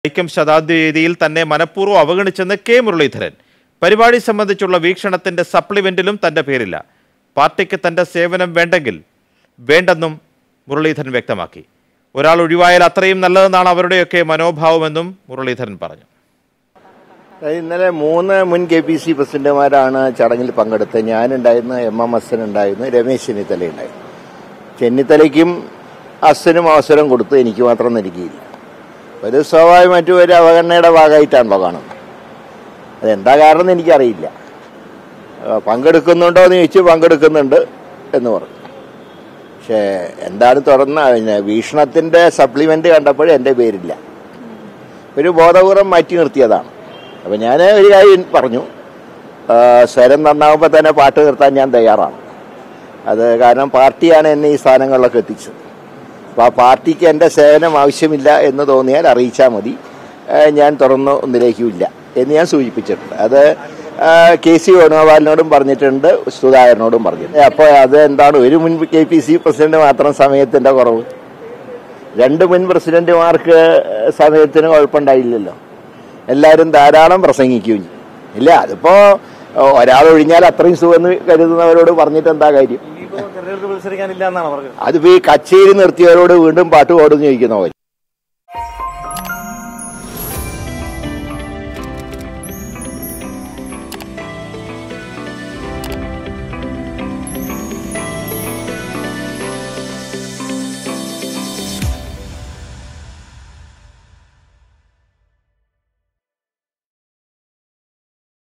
വൈക്കം ശതാബ്ദി വേദിയിൽ തന്നെ മനഃപൂർവ്വം അവഗണിച്ചെന്ന് കെ മുരളീധരൻ പരിപാടി സംബന്ധിച്ചുള്ള വീക്ഷണത്തിന്റെ സപ്ലിമെന്റിലും തന്റെ പേരില്ല പാർട്ടിക്ക് തന്റെ സേവനം വേണ്ടെങ്കിൽ വേണ്ടെന്നും മുരളീധരൻ വ്യക്തമാക്കി ഒരാൾ ഒഴിവായാൽ അത്രയും നല്ലതെന്നാണ് അവരുടെയൊക്കെ മനോഭാവമെന്നും മുരളീധരൻ പറഞ്ഞു ഇന്നലെ മൂന്ന് മുൻ കെ പി സി പ്രസിഡന്റുമാരാണ് ചടങ്ങിൽ പങ്കെടുത്തത് ഞാനുണ്ടായിരുന്നു എം എം ഹസൻ ഉണ്ടായിരുന്നു രമേശ് ചെന്നിത്തല ഉണ്ടായിരുന്നു ചെന്നിത്തലയ്ക്കും ഹസനും അവസരം കൊടുത്തു എനിക്ക് മാത്രം നൽകിയില്ല ഒരു സ്വാഭാവികമായിട്ടും ഒരു അവഗണനയുടെ ഭാഗമായിട്ടാണല്ലോ കാണുന്നത് അതെന്താ കാരണം എന്ന് എനിക്കറിയില്ല ആ, പങ്കെടുക്കുന്നുണ്ടോ എന്ന് ചോദിച്ചു പങ്കെടുക്കുന്നുണ്ട് എന്ന് പറഞ്ഞു പക്ഷേ എന്താണ് തുറന്ന പിന്നെ വീക്ഷണത്തിന്റെ സപ്ലിമെന്റ് കണ്ടപ്പോൾ എൻ്റെ പേരില്ല ഒരു ബോധപൂർവം മാറ്റി നിർത്തിയതാണ് അപ്പം ഞാൻ ഒരു കാര്യം പറഞ്ഞു ആ, സ്വരം നന്നാവുമ്പോൾ തന്നെ പാട്ട് നിർത്താൻ ഞാൻ തയ്യാറാണ് അത് കാരണം പാർട്ടിയാണ് എന്നെ ഈ സ്ഥാനങ്ങളിലൊക്കെ എത്തിച്ചത് അപ്പോൾ ആ പാർട്ടിക്ക് എൻ്റെ സേവനം ആവശ്യമില്ല എന്ന് തോന്നിയാൽ അറിയിച്ചാൽ മതി ആ, ഞാൻ തുറന്നു ഒന്നിലേക്കുമില്ല എന്ന് ഞാൻ സൂചിപ്പിച്ചിട്ടുണ്ട് അത് ആ, കെ സി വേണുഗോപാലിനോടും പറഞ്ഞിട്ടുണ്ട് സുധാകരനോടും പറഞ്ഞിട്ടുണ്ട് അപ്പോൾ അത് എന്താണ് ഒരു മുൻ കെ പി സി പ്രസിഡന്റ് മാത്രം സമയത്തിൻ്റെ കുറവ് രണ്ട് മുൻ പ്രസിഡന്റുമാർക്ക് സമയത്തിന് കുഴപ്പമുണ്ടായില്ലല്ലോ എല്ലാവരും ധാരാളം പ്രസംഗിക്കുകയും ചെയ്യും. ഇല്ല അതിപ്പോ ഒരാൾ ഒഴിഞ്ഞാൽ അത്രയും സുഖമെന്ന് കരുതുന്നവരോട് പറഞ്ഞിട്ട് എന്താ കാര്യം ഇനിയിപ്പോ തെരഞ്ഞെടുപ്പ് മത്സരിക്കാനില്ല എന്നാണ് പറഞ്ഞത് അതിപ്പോ ഈ കച്ചേരി നിർത്തിയവരോട് വീണ്ടും പാട്ട് പാടുന്നു ചോദിക്കുന്ന പോലെ